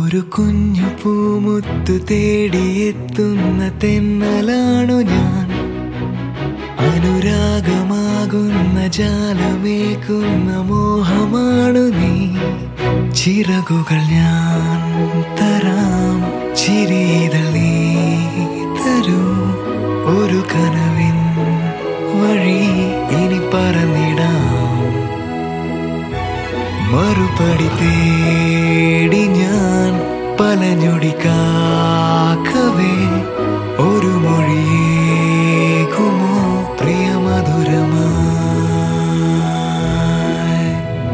ഒരു കുഞ്ഞു പൂമുത്തു തേടിയെത്തുന്ന തെന്നലാണു ഞാൻ അനുരാഗമാകുന്ന ജാലമേക്കുന്ന മോഹമാണു നീ ചിറകുകൾ ഞാൻ തരാം ചിരിതൾ നീ തരൂ ഒരു കനവിൻ വഴി ഇനി പറന്നിടാം മറുപടി തേടി ഞാൻ പല ഞൊടി കാക്കവേ ഒരു മൊഴിയേകുമോ പ്രിയമധുരമായി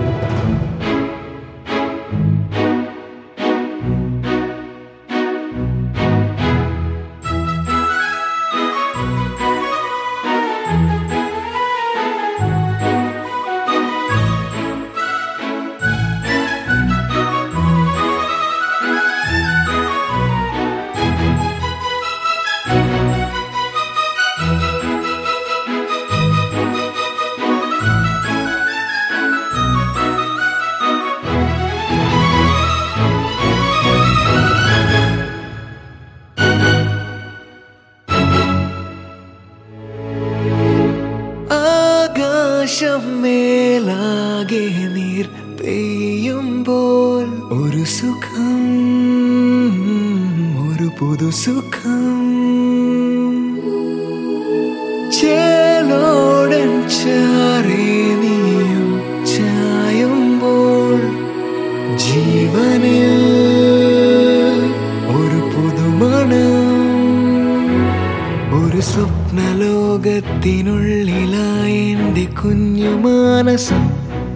ആകാശം മേലാകെ നീർ പെയ്യുമ്പോൾ ഒരു സുഖം ഒരു പുതു സുഖം ചേലോടൻ ചാരേ നീയും ചായുമ്പോൾ ജീവനിൽ ഒരു പുതുമണം ഒരു സ്വപ്നലോകത്തിനുള്ളിലായി എൻ്റെ കുഞ്ഞു മാനസം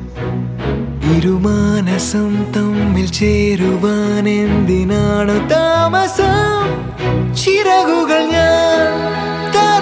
ഇരുമാനസം തമ്മിൽ ചേരുവാൻ എന്തിനാണ് താമസം ചിറകുകൾ ഞാൻ